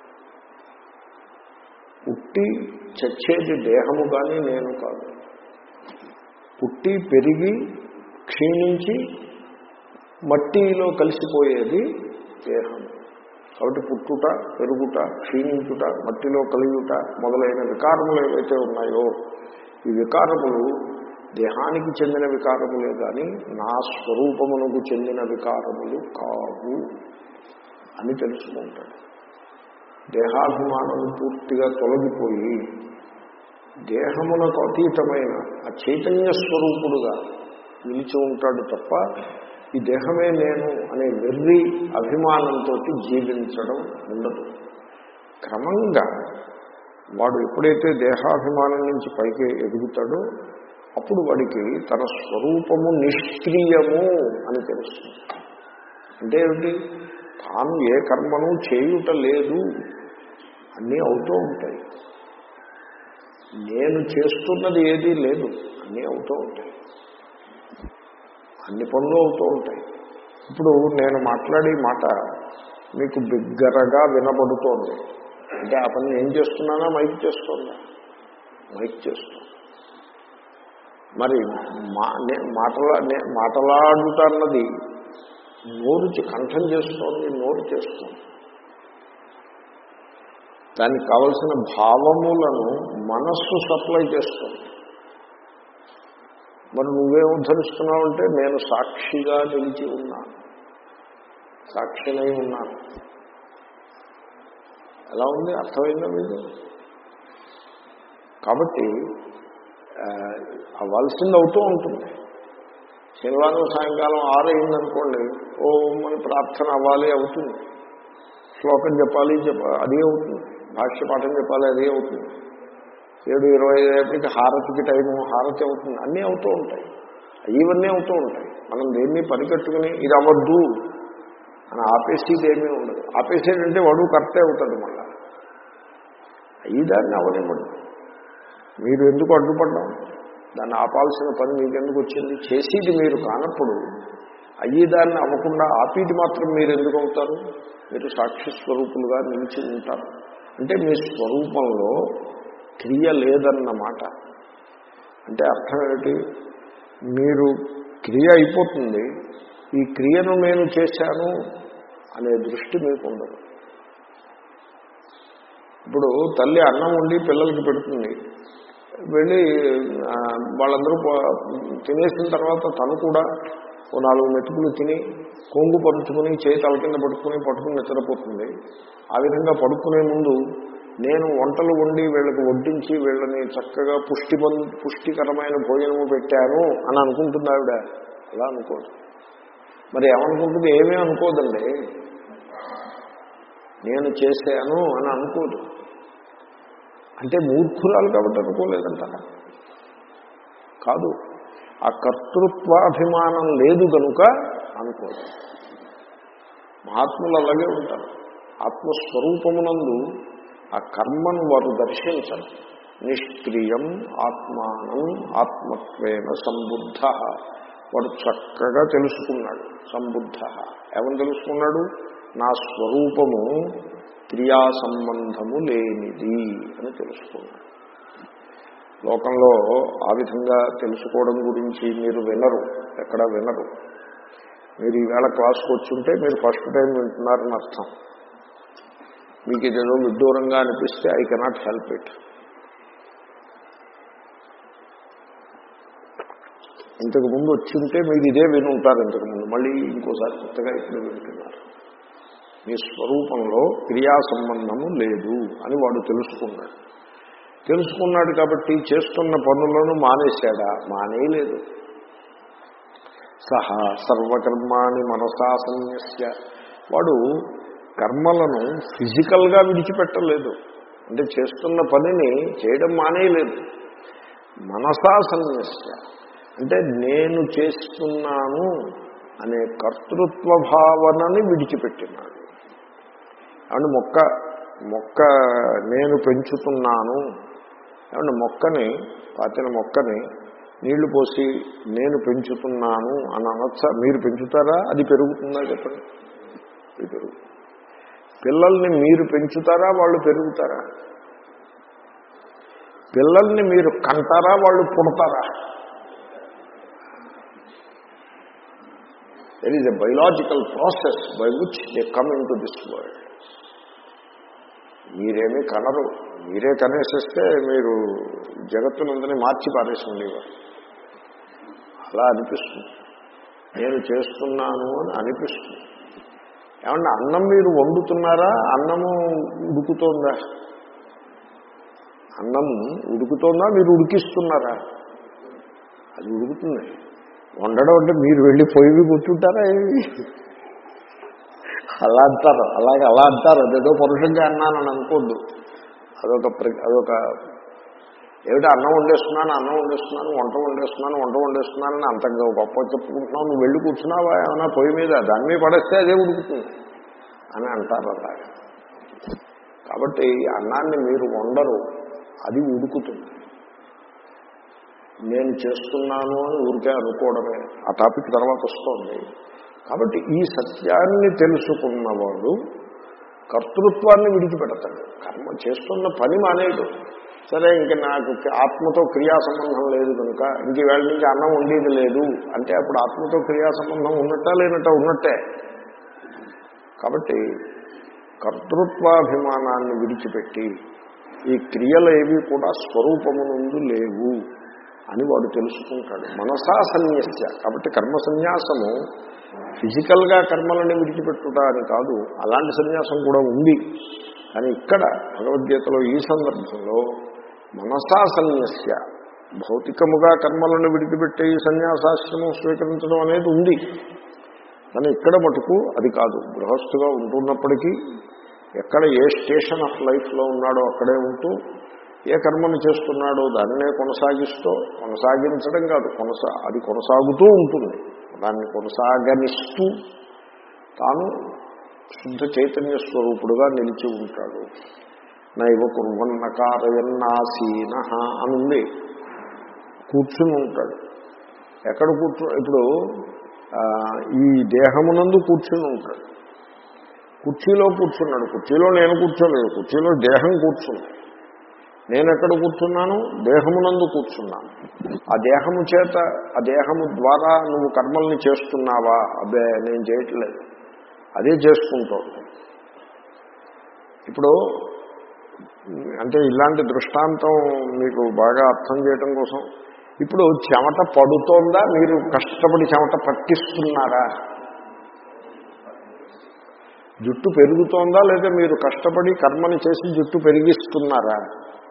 Speaker 1: పుట్టి చచ్చేది దేహము కానీ నేను కాదు పుట్టి పెరిగి క్షీణించి మట్టిలో కలిసిపోయేది దేహం కాబట్టి పుట్టుట పెరుగుట క్షీణించుట మట్టిలో కలియుట మొదలైన వికారములు ఏవైతే ఉన్నాయో ఈ వికారములు దేహానికి చెందిన వికారములే కానీ నా స్వరూపమునకు చెందిన వికారములు కావు అని తెలుసుకుంటాడు దేహాభిమానం పూర్తిగా తొలగిపోయి దేహమునకు అతీతమైన ఆ చైతన్య స్వరూపుడుగా నిలిచి ఉంటాడు తప్ప ఈ దేహమే నేను అనే వెర్రి అభిమానంతో జీవించడం ఉండదు క్రమంగా వాడు ఎప్పుడైతే దేహాభిమానం నుంచి పైకి ఎదుగుతాడో అప్పుడు వాడికి తన స్వరూపము నిష్క్రియము అని తెలుస్తుంది అంటే ఏమిటి తాను ఏ కర్మను చేయుట లేదు అన్నీ అవుతూ ఉంటాయి నేను చేస్తున్నది ఏదీ లేదు అన్నీ అవుతూ ఉంటాయి అన్ని పనులు అవుతూ ఉంటాయి ఇప్పుడు నేను మాట్లాడే మాట మీకు బిగ్గరగా వినబడుతోంది అంటే ఆ పని ఏం చేస్తున్నానా మైక్ చేస్తుందా మైక్ చేస్తుంది మరి మా నే- మాటలా నే- మాటలాడుట అన్నది నోరు చే- కంఠం చేస్తోంది నోరు చేస్తోంది దానికి కావలసిన భావములను మనస్సు సప్లై చేస్తుంది మరి నువ్వేం ఉద్ధరిస్తున్నావు అంటే నేను సాక్షిగా నిలిచి ఉన్నాను సాక్షినై ఉన్నాను ఎలా ఉంది అర్థమైందా మీకు కాబట్టి ఆ, అవ్వాల్సింది అవుతూ ఉంటుంది శనివారం సాయంకాలం ఆరు అయిందనుకోండి ఓం అని ప్రార్థన అవ్వాలి అవుతుంది శ్లోకం చెప్పాలి చెప్ప అదే అవుతుంది భాష్య పాఠం చెప్పాలి అదే అవుతుంది ఏడు ఇరవై ఐదుకి హారతికి టైము హారతి అవుతుంది అన్నీ అవుతూ ఉంటాయి ఇవన్నీ అవుతూ ఉంటాయి మనం దేన్ని పరిగెట్టుకుని ఇది అవ్వద్దు అని ఆపేసేది ఏమీ ఉండదు ఆపేసేదంటే వాడు కరెక్టే అవుతాడు మళ్ళా అయ్యి దాన్ని అవనివ్వడు మీరు ఎందుకు అడ్డుపడ్డాం దాన్ని ఆపాల్సిన పని మీకు ఎందుకు వచ్చింది చేసేది మీరు కానప్పుడు అయ్యి దాన్ని అవ్వకుండా ఆపేది మాత్రం మీరు ఎందుకు అవుతారు మీరు సాక్షి స్వరూపులుగా నిలిచి ఉంటారు అంటే మీ స్వరూపంలో క్రియ లేదన్నమాట అంటే అర్థం ఏమిటి మీరు క్రియ అయిపోతుంది ఈ క్రియను నేను చేశాను అనే దృష్టి మీకు ఉండదు ఇప్పుడు తల్లి అన్నం వండి పిల్లలకి పెడుతుంది వెళ్ళి ఆ, వాళ్ళందరూ పో- తినేసిన తర్వాత తను కూడా ఓ నాలుగు మెతుకులు తిని కొంగు పరుచుకుని చేయి తల కింద పట్టుకుని పట్టుకుని నిద్రపోతుంది ఆ విధంగా పడుకునే ముందు నేను వంటలు వండి వీళ్ళకి వడ్డించి వీళ్ళని చక్కగా పుష్టి పుష్టికరమైన భోజనము పెట్టాను అని అనుకుంటుంది ఆవిడ అలా అనుకోదు మరి ఏమనుకుంటుంది ఏమీ అనుకోదండి నేను చేశాను అని అనుకోదు అంటే మూర్ఖురాలు కాబట్టి అనుకోలేదంటారా కాదు ఆ కర్తృత్వాభిమానం లేదు కనుక అనుకోదు మహాత్ములు అలాగే ఉంటారు ఆత్మస్వరూపమునందు ఆ కర్మను వారు దర్శించరు నిష్క్రియం ఆత్మానం ఆత్మత్వేన సంబుద్ధ వాడు చక్కగా తెలుసుకున్నాడు సంబుద్ధ ఏమని తెలుసుకున్నాడు నా స్వరూపము క్రియా సంబంధము లేనిది అని తెలుసుకున్నాడు లోకంలో ఆ విధంగా తెలుసుకోవడం గురించి మీరు వినరు ఎక్కడ వినరు మీరు ఈవేళ క్లాస్కి వచ్చుంటే మీరు ఫస్ట్ టైం వింటున్నారని అర్థం మీకు ఇదేదో విడ్డూరంగా అనిపిస్తే ఐ కెనాట్ హెల్ప్ ఇట్ ఇంతకు ముందు వచ్చి ఉంటే మీరు ఇదే విని ఉంటారు ఇంతకు ముందు మళ్ళీ ఇంకోసారి కొత్తగా ఇప్పుడు వింటున్నారు మీ స్వరూపంలో క్రియా సంబంధము లేదు అని వాడు తెలుసుకున్నాడు తెలుసుకున్నాడు కాబట్టి చేస్తున్న పనులను మానేశాడా మానేయలేదు సహా సర్వకర్మాణి మనసా సన్యస్య వాడు కర్మలను ఫిజికల్గా విడిచిపెట్టలేదు అంటే చేస్తున్న పనిని చేయడం మానేయలేదు మనసా సన్యస్య అంటే నేను చేస్తున్నాను అనే కర్తృత్వ భావనని విడిచిపెట్టినాడు ఏమంటే మొక్క మొక్క నేను పెంచుతున్నాను ఏమంటే మొక్కని పాతిన మొక్కని నీళ్లు పోసి నేను పెంచుతున్నాను అని అనొచ్చా మీరు పెంచుతారా అది పెరుగుతుందా చెప్పండి అది పెరుగు పిల్లల్ని మీరు పెంచుతారా వాళ్ళు పెరుగుతారా పిల్లల్ని మీరు కంటారా వాళ్ళు పుడతారా there is a biological process by which they come into this world మీరేమీ కనరు మీరే కనేసేస్తే మీరు జగత్తునందని మార్చి పారేసి ఉండేవారు అలా అనిపిస్తుంది నేను చేస్తున్నాను అని అనిపిస్తుంది ఏమన్నా అన్నం మీరు వండుతున్నారా అన్నము ఉడుకుతోందా అన్నం ఉడుకుతోందా మీరు ఉడికిస్తున్నారా అది ఉడుకుతుంది వండడం అంటే మీరు వెళ్ళి పొయ్యి కూర్చుంటారా ఏమి అలా అంటారు అలాగే అలా అంటారు అదేదో పరుషంగా అన్నానని అనుకోద్దు అదొక ప్ర- అదొక ఏమిటి అన్నం వండేస్తున్నాను అన్నం వండేస్తున్నాను వంట వండేస్తున్నాను వంట వండేస్తున్నానని అంత గొప్ప చెప్పుకుంటున్నావు నువ్వు వెళ్ళి కూర్చున్నావా ఏమైనా పొయ్యి మీద దాని మీద పడేస్తే అదే ఉడుకుతుంది అని అంటారు అలాగే కాబట్టి ఈ అన్నాన్ని మీరు వండరు అది ఉడుకుతుంది నేను చేస్తున్నాను అని ఊరికే అనుకోవడమే ఆ టాపిక్ తర్వాత వస్తుంది కాబట్టి ఈ సత్యాన్ని తెలుసుకున్నవాడు కర్తృత్వాన్ని విడిచిపెడతాడు కర్మ చేస్తున్న పని మానేడు సరే ఇంక నాకు ఆత్మతో క్రియా సంబంధం లేదు కనుక ఇంక వేళ నుంచి అన్నం ఉండేది లేదు అంటే అప్పుడు ఆత్మతో క్రియా సంబంధం ఉన్నట్టా లేనట్ట ఉన్నట్టే కాబట్టి కర్తృత్వాభిమానాన్ని విడిచిపెట్టి ఈ క్రియలు ఏవి కూడా స్వరూపము నుండి లేవు అని వాడు తెలుసుకుంటాడు మనసా సన్యస్య కాబట్టి కర్మ సన్యాసము ఫిజికల్గా కర్మలని విడిచిపెట్టుట అని కాదు అలాంటి సన్యాసం కూడా ఉంది కానీ ఇక్కడ భగవద్గీతలో ఈ సందర్భంలో మనసా సన్యస్య భౌతికముగా కర్మలను విడిచిపెట్టే ఈ సన్యాసాశ్రమం స్వీకరించడం అనేది ఉంది కానీ ఇక్కడ మటుకు అది కాదు గృహస్థుగా ఉంటున్నప్పటికీ ఎక్కడ ఏ స్టేషన్ ఆఫ్ లైఫ్లో ఉన్నాడో అక్కడే ఉంటూ ఏ కర్మను చేస్తున్నాడో దాన్నే కొనసాగిస్తూ కొనసాగించడం కాదు కొనసా అది కొనసాగుతూ ఉంటుంది దాన్ని కొనసాగనిస్తూ తాను శుద్ధ చైతన్య స్వరూపుడుగా నిలిచి ఉంటాడు నైవ కుర్వన్నకారయన్నాసీన అని ఉంది కూర్చుని ఉంటాడు ఎక్కడ కూర్చో ఇప్పుడు ఆ, ఈ దేహమునందు కూర్చుని ఉంటాడు కుర్చీలో కూర్చున్నాడు కుర్చీలో నేను కూర్చోలేదు కుర్చీలో దేహం కూర్చుంది నేను ఎక్కడ కూర్చున్నాను దేహమునందు కూర్చున్నాను ఆ దేహము చేత ఆ దేహము ద్వారా నువ్వు కర్మల్ని చేస్తున్నావా అబ్బే నేను చేయట్లేదు అదే చేసుకుంటోంది ఇప్పుడు అంటే ఇలాంటి దృష్టాంతం మీకు బాగా అర్థం చేయడం కోసం ఇప్పుడు చెమట పడుతోందా మీరు కష్టపడి చెమట పట్టిస్తున్నారా జుట్టు పెరుగుతోందా లేదా మీరు కష్టపడి కర్మని చేసి జుట్టు పెరిగిస్తున్నారా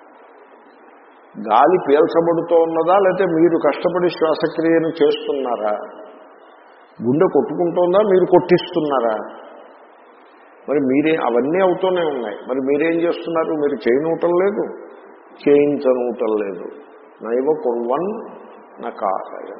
Speaker 1: గాలి పీల్చబడుతోన్నదా లేకపోతే మీరు కష్టపడి శ్వాసక్రియను చేస్తున్నారా గుండె కొట్టుకుంటోందా మీరు కొట్టిస్తున్నారా మరి మీరే అవన్నీ అవుతూనే ఉన్నాయి మరి మీరేం చేస్తున్నారు మీరు చేయనూటం లేదు చేయించనూటం లేదు నైవ కుర్వన్ నా కారయం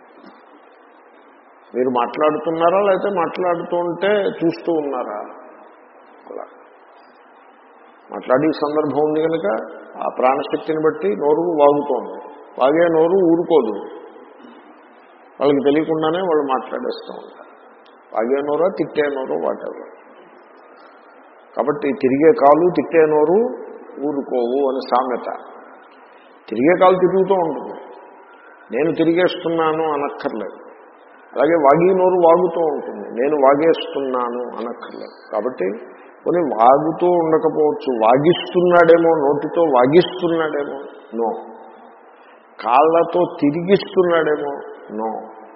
Speaker 1: మీరు మాట్లాడుతున్నారా లేకపోతే మాట్లాడుతూ ఉంటే చూస్తూ ఉన్నారా అలా మాట్లాడే సందర్భం ఉంది కనుక ఆ ప్రాణశక్తిని బట్టి నోరు వాగుతోంది వాగే నోరు ఊరుకోదు వాళ్ళకి తెలియకుండానే వాళ్ళు మాట్లాడేస్తూ ఉంటారు వాగే నోరా తిట్టే నోరు వాటెవర్ కాబట్టి తిరిగే కాలు తిట్టే నోరు ఊరుకోవు అని సామెత తిరిగే కాలు తిరుగుతూ ఉంటుంది నేను తిరిగేస్తున్నాను అనక్కర్లేదు అలాగే వాగి నోరు వాగుతూ ఉంటుంది నేను వాగేస్తున్నాను అనక్కర్లేదు కాబట్టి కొన్ని వాగుతూ ఉండకపోవచ్చు వాగిస్తున్నాడేమో నోటితో వాగిస్తున్నాడేమో నో కాళ్ళతో తిరిగిస్తున్నాడేమో నో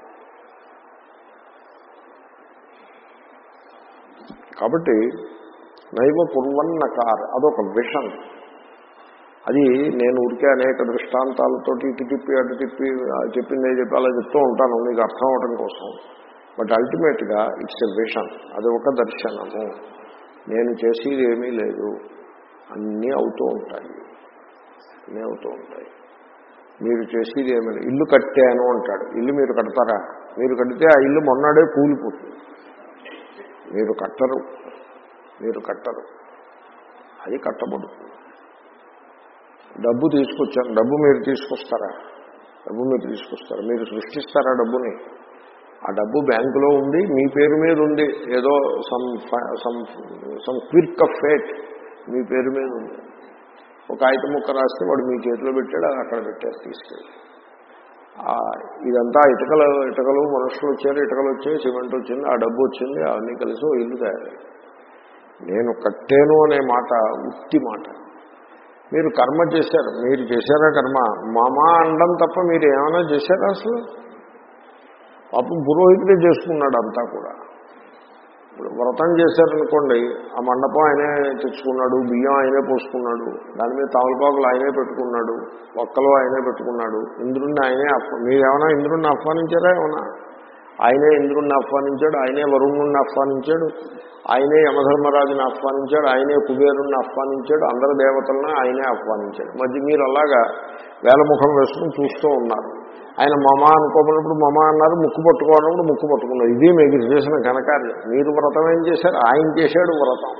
Speaker 1: కాబట్టి నైవ కుర్వన్న కార్ అదొక విషన్ అది నేను ఉడికే అనేక దృష్టాంతాలతో ఇటు తిప్పి అటు తిప్పి ఆ చెప్పిందే చెప్పి అలా చెప్తూ ఉంటాను మీకు అర్థం అవడం కోసం బట్ అల్టిమేట్గా ఇట్స్ ఎ విషన్ అది ఒక దర్శనము నేను చేసేది ఏమీ లేదు అన్నీ అవుతూ ఉంటాయి అన్నీ అవుతూ ఉంటాయి మీరు చేసేది ఏమీ లేదు ఇల్లు కట్టాను అంటాడు ఇల్లు మీరు కడతారా మీరు కడితే ఆ ఇల్లు మొన్నడే కూలిపోతుంది మీరు కట్టరు మీరు కట్టరు అది కట్టబడుతుంది డబ్బు తీసుకొచ్చాను డబ్బు మీరు తీసుకొస్తారా డబ్బు మీరు తీసుకొస్తారా మీరు సృష్టిస్తారా డబ్బుని ఆ డబ్బు బ్యాంకులో ఉంది మీ పేరు మీద ఉంది ఏదో సమ్ సమ్ సమ్ క్విక్ ఆఫ్ ఫేట్ మీ పేరు మీద ఉంది ఒక ఆయుత ముక్క రాస్తే వాడు మీ చేతిలో పెట్టాడు అది అక్కడ పెట్టారు తీసుకెళ్ళి ఆ, ఇదంతా ఇటుకలు ఇటుకలు మనుషులు వచ్చారు ఇటుకలు వచ్చాయి సిమెంట్ వచ్చింది ఆ డబ్బు వచ్చింది అవన్నీ కలిసి ఓ ఇల్లు తయారై నేను కట్టాను అనే మాట ఉత్తి మాట మీరు కర్మ చేశారు మీరు చేశారా కర్మ మామా అండం తప్ప మీరు ఏమైనా చేశారా అసలు పాపం పురోహితుడే చేసుకున్నాడు అంతా కూడా ఇప్పుడు వ్రతం చేశారనుకోండి ఆ మండపం ఆయనే తెచ్చుకున్నాడు బియ్యం ఆయనే పోసుకున్నాడు దాని మీద తమలపాకులు ఆయనే పెట్టుకున్నాడు ఒక్కలు ఆయనే పెట్టుకున్నాడు ఇంద్రుణ్ణి ఆయనే ఆహ్వా మీరేమైనా ఇంద్రుణ్ణి ఆహ్వానించారా ఏమన్నా ఆయనే ఇంద్రుణ్ణి ఆహ్వానించాడు ఆయనే వరుణుణ్ణి ఆహ్వానించాడు ఆయనే యమధర్మరాజుని ఆహ్వానించాడు ఆయనే కుబేరుణ్ణి ఆహ్వానించాడు అందరు దేవతలను ఆయనే ఆహ్వానించాడు మధ్య మీరు అలాగా వేలముఖం వేసుకుని చూస్తూ ఉన్నారు ఆయన మమ అనుకోమన్నప్పుడు మమ అన్నారు ముక్కు పట్టుకోనప్పుడు ముక్కు పట్టుకున్నారు ఇది మీకు చేసిన ఘనకార్యం మీరు వ్రతం ఏం చేశారు ఆయన చేశాడు వ్రతం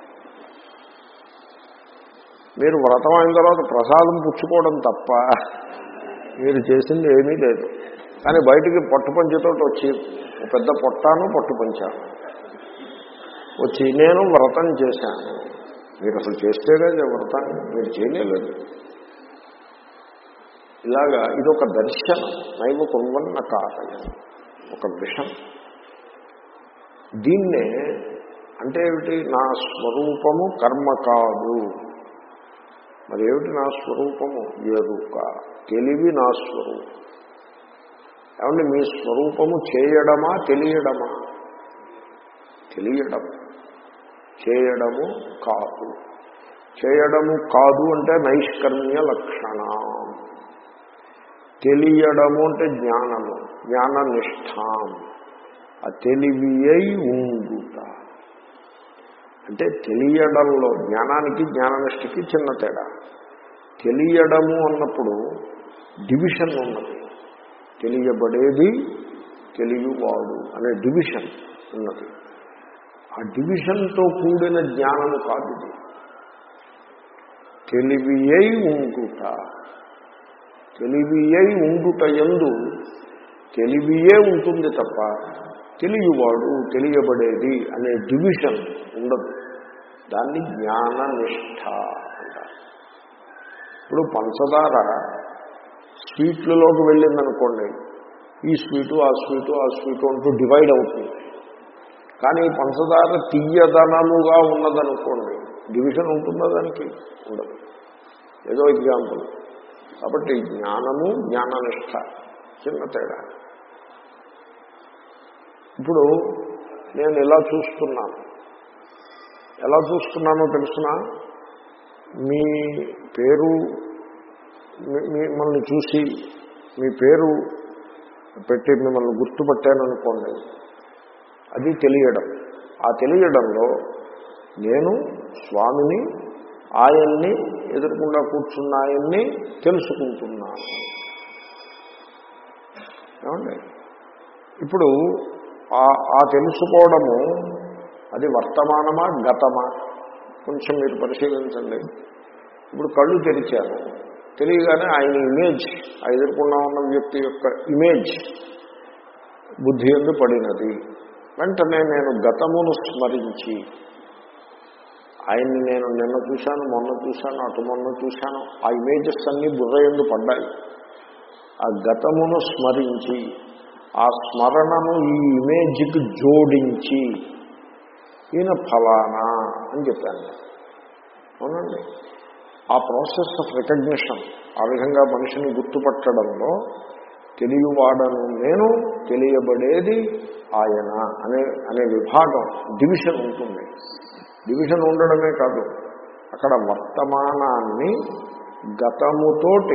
Speaker 1: మీరు వ్రతం అయిన తర్వాత ప్రసాదం పుచ్చుకోవడం తప్ప మీరు చేసింది ఏమీ లేదు కానీ బయటికి పట్టు పంచతో వచ్చి ఒక పెద్ద పొట్టాను పట్టు పంచాను వచ్చి నేను వ్రతం చేశాను మీరు అసలు చేస్తేగా వ్రతాన్ని మీరు చేయలేదు ఇలాగా ఇదొక దర్శనం నైవ కుర్వన్న కారయం ఒక విషం దీన్నే అంటే ఏమిటి నా స్వరూపము కర్మ కాదు మరి ఏమిటి నా స్వరూపము ఎరుక తెలివి నా స్వరూపం ఏమంటే మీ స్వరూపము చేయడమా తెలియడమా తెలియడం చేయడము కాదు చేయడము కాదు అంటే నైష్కర్మ్య లక్షణం తెలియడము అంటే జ్ఞానము జ్ఞాన నిష్ఠాం ఆ తెలివి అయి ఉండుట అంటే తెలియడంలో జ్ఞానానికి జ్ఞాననిష్టకి చిన్న తేడా తెలియడము అన్నప్పుడు డివిజన్ ఉన్నది తెలియబడేది తెలియవాడు అనే డివిజన్ ఉన్నది ఆ డివిజన్తో కూడిన జ్ఞానము కాదు ఇది తెలివి అయి ఉండుట తెలివి అయి ఉండుట ఎందు తెలివియే ఉంటుంది తప్ప తెలియవాడు తెలియబడేది అనే డివిజన్ ఉండదు దాన్ని జ్ఞాన నిష్ఠ అంటారు ఇప్పుడు పంచదార స్వీట్లలోకి వెళ్ళిందనుకోండి ఈ స్వీటు ఆ స్వీటు ఆ స్వీటు అంటూ డివైడ్ అవుతుంది కానీ పంచదార తీయదనముగా ఉన్నదనుకోండి డివిజన్ ఉంటుందా దానికి ఉండదు ఏదో ఎగ్జాంపుల్ కాబట్టి జ్ఞానము జ్ఞాననిష్ట చిన్న తేడా ఇప్పుడు నేను ఎలా చూస్తున్నాను ఎలా చూస్తున్నానో తెలుసిన మీ పేరు మీ- మిమ్మల్ని చూసి మీ పేరు పెట్టి మిమ్మల్ని గుర్తుపట్టాననుకోండి అది తెలియడం ఆ తెలియడంలో నేను స్వామిని ఆయన్ని ఎదుర్కొండా కూర్చున్న ఆయన్ని తెలుసుకుంటున్నాను ఏమండి ఇప్పుడు ఆ ఆ తెలుసుకోవడము అది వర్తమానమా గతమా కొంచెం మీరు పరిశీలించండి ఇప్పుడు కళ్ళు తెరిచాను తెలియగానే ఆయన ఇమేజ్ ఆ ఎదుర్కొన్నా ఉన్న వ్యక్తి యొక్క ఇమేజ్ బుద్ధి ఎందు పడినది వెంటనే నేను గతమును స్మరించి ఆయన్ని నేను నిన్న చూశాను మొన్న చూశాను అటు మొన్న చూశాను ఆ ఇమేజెస్ అన్నీ బుర్ర ఎందు పడ్డాయి ఆ గతమును స్మరించి ఆ స్మరణను ఈ ఇమేజ్కి జోడించి ఈయన ఫలానా అని చెప్పాను అవునండి ఆ ప్రాసెస్ ఆఫ్ రికగ్నిషన్ ఆ విధంగా మనిషిని గుర్తుపట్టడంలో తెలియవాడను నేను తెలియబడేది ఆయన అనే అనే విభాగం డివిజన్ ఉంటుంది డివిజన్ ఉండడమే కాదు అక్కడ వర్తమానాన్ని గతముతోటి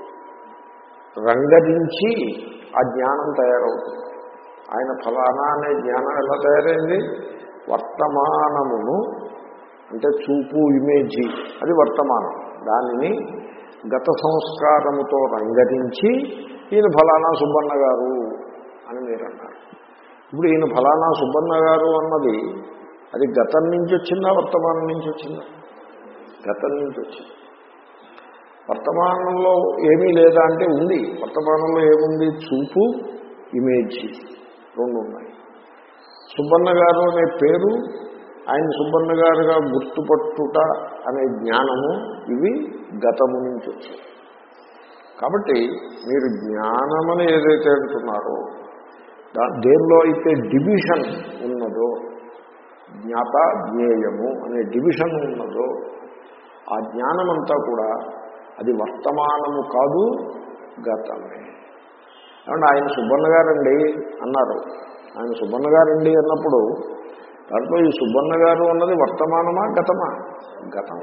Speaker 1: రంగరించి ఆ జ్ఞానం తయారవుతుంది ఆయన ఫలానా అనే జ్ఞానం ఎలా తయారైంది వర్తమానమును అంటే చూపు ఇమేజీ అది వర్తమానం దానిని గత సంస్కారముతో రంగరించి ఈయన ఫలానా సుబ్బన్న గారు అని మీరు అన్నారు ఇప్పుడు ఈయన ఫలానా సుబ్బన్న గారు అన్నది అది గతం నుంచి వచ్చిందా వర్తమానం నుంచి వచ్చిందా గతం నుంచి వచ్చింది వర్తమానంలో ఏమీ లేదా అంటే ఉంది వర్తమానంలో ఏముంది చూపు ఇమేజ్ రెండు ఉన్నాయి సుబ్బన్న గారు అనే పేరు ఆయన సుబ్బన్న గారుగా గుర్తుపట్టుట అనే జ్ఞానము ఇవి గతము నుంచి వచ్చాయి కాబట్టి మీరు జ్ఞానమని ఏదైతే అంటున్నారో దా దేనిలో అయితే డివిజన్ ఉన్నదో జ్ఞాత జ్ఞేయము అనే డివిజన్ ఉన్నదో ఆ జ్ఞానమంతా కూడా అది వర్తమానము కాదు గతమే ఏమంటే ఆయన సుబ్బన్న గారండి అన్నారు ఆయన సుబ్బన్న గారండి అన్నప్పుడు దాంట్లో ఈ సుబ్బన్న గారు అన్నది వర్తమానమా గతమా గతం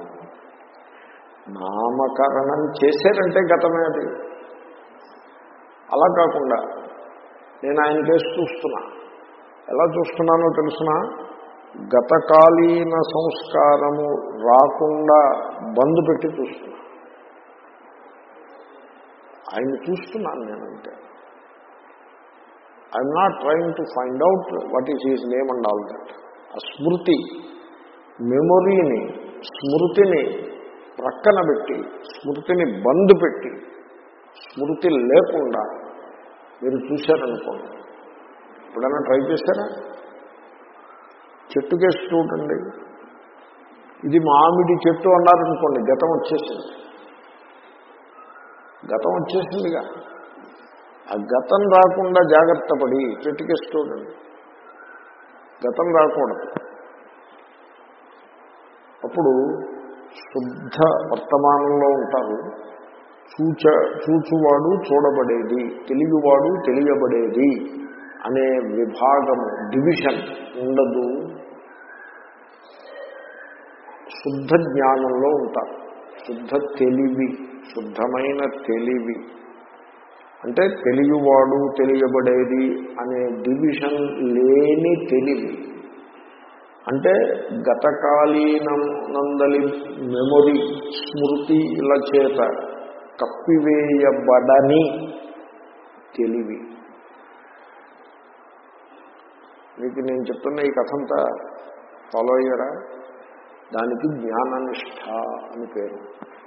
Speaker 1: నామకరణం చేశారంటే గతమే అది అలా కాకుండా నేను ఆయన కేసు చూస్తున్నా ఎలా చూస్తున్నానో తెలుసునా గతకాలీన సంస్కారము రాకుండా బంధు పెట్టి చూస్తున్నా ఆయన చూస్తున్నాను నేనంటే I'm not trying to find out what is his name and all that ఆ స్మృతి మెమొరీని స్మృతిని ప్రక్కన పెట్టి స్మృతిని బంద్ పెట్టి స్మృతి లేకుండా మీరు చూశారనుకోండి ఎప్పుడైనా ట్రై చేశారా చెట్టు కేసు చూడండి ఇది మామిడి చెట్టు అన్నారనుకోండి గతం వచ్చేసింది గతం వచ్చేసిందిగా ఆ గతం రాకుండా జాగ్రత్త పడి చెట్టు కేసు చూడండి గతం రాకూడదు అప్పుడు శుద్ధ వర్తమానంలో ఉంటారు చూచ చూచువాడు చూడబడేది తెలియవాడు తెలియబడేది అనే విభాగము డివిజన్ ఉండదు శుద్ధ జ్ఞానంలో ఉంటారు శుద్ధ తెలివి శుద్ధమైన తెలివి అంటే తెలియవాడు తెలియబడేది అనే డివిజన్ లేని తెలివి అంటే గతకాలీనం నందలి మెమొరీ స్మృతిల చేత కప్పివేయబడని తెలివి మీకు నేను చెప్తున్న ఈ కథంతా ఫాలో అయ్యారా దానికి జ్ఞాననిష్ట అని పేరు